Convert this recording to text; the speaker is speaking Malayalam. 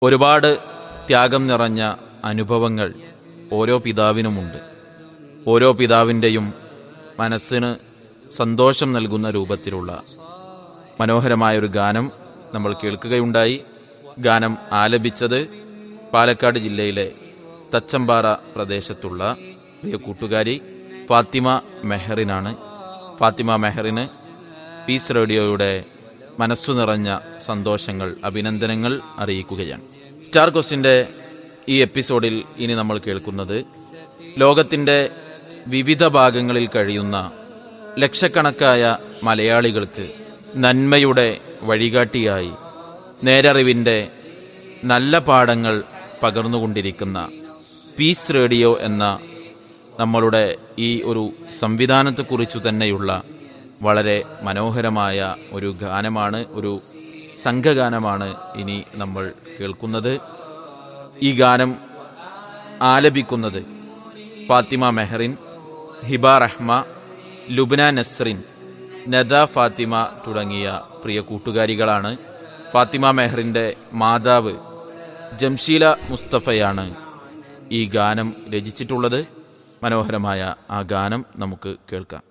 ഒരുപാട് ത്യാഗം നിറഞ്ഞ അനുഭവങ്ങൾ ഓരോ പിതാവിനുമുണ്ട് ഓരോ പിതാവിൻ്റെയും മനസ്സിന് സന്തോഷം നൽകുന്ന രൂപത്തിലുള്ള മനോഹരമായൊരു ഗാനം നമ്മൾ കേൾക്കുകയുണ്ടായി ഗാനം ആലപിച്ചത് പാലക്കാട് ജില്ലയിലെ തച്ചമ്പാറ പ്രദേശത്തുള്ള പ്രിയ കൂട്ടുകാരി ഫാത്തിമ മെഹറിനാണ് ഫാത്തിമ മെഹറിന് പീസ് റേഡിയോയുടെ മനസ്സു നിറഞ്ഞ സന്തോഷങ്ങൾ അഭിനന്ദനങ്ങൾ അറിയിക്കുകയാണ് സ്റ്റാർ ക്വസ്റ്റിൻ്റെ ഈ എപ്പിസോഡിൽ ഇനി നമ്മൾ കേൾക്കുന്നത് ലോകത്തിൻ്റെ വിവിധ ഭാഗങ്ങളിൽ കഴിയുന്ന ലക്ഷക്കണക്കായ മലയാളികൾക്ക് നന്മയുടെ വഴികാട്ടിയായി നേരറിവിൻ്റെ നല്ല പാഠങ്ങൾ പകർന്നുകൊണ്ടിരിക്കുന്ന പീസ് റേഡിയോ എന്ന നമ്മളുടെ ഈ ഒരു സംവിധാനത്തെക്കുറിച്ചു തന്നെയുള്ള വളരെ മനോഹരമായ ഒരു ഗാനമാണ് ഒരു സംഘഗാനമാണ് ഇനി നമ്മൾ കേൾക്കുന്നത് ഈ ഗാനം ആലപിക്കുന്നത് ഫാത്തിമ മെഹറിൻ ഹിബ റഹ്മ ലുബ്ന നസ്റിൻ നദ ഫാത്തിമ തുടങ്ങിയ പ്രിയ കൂട്ടുകാരികളാണ് ഫാത്തിമ മെഹറിൻ്റെ മാതാവ് ജംഷീല മുസ്തഫയാണ് ഈ ഗാനം രചിച്ചിട്ടുള്ളത് മനോഹരമായ ആ ഗാനം നമുക്ക് കേൾക്കാം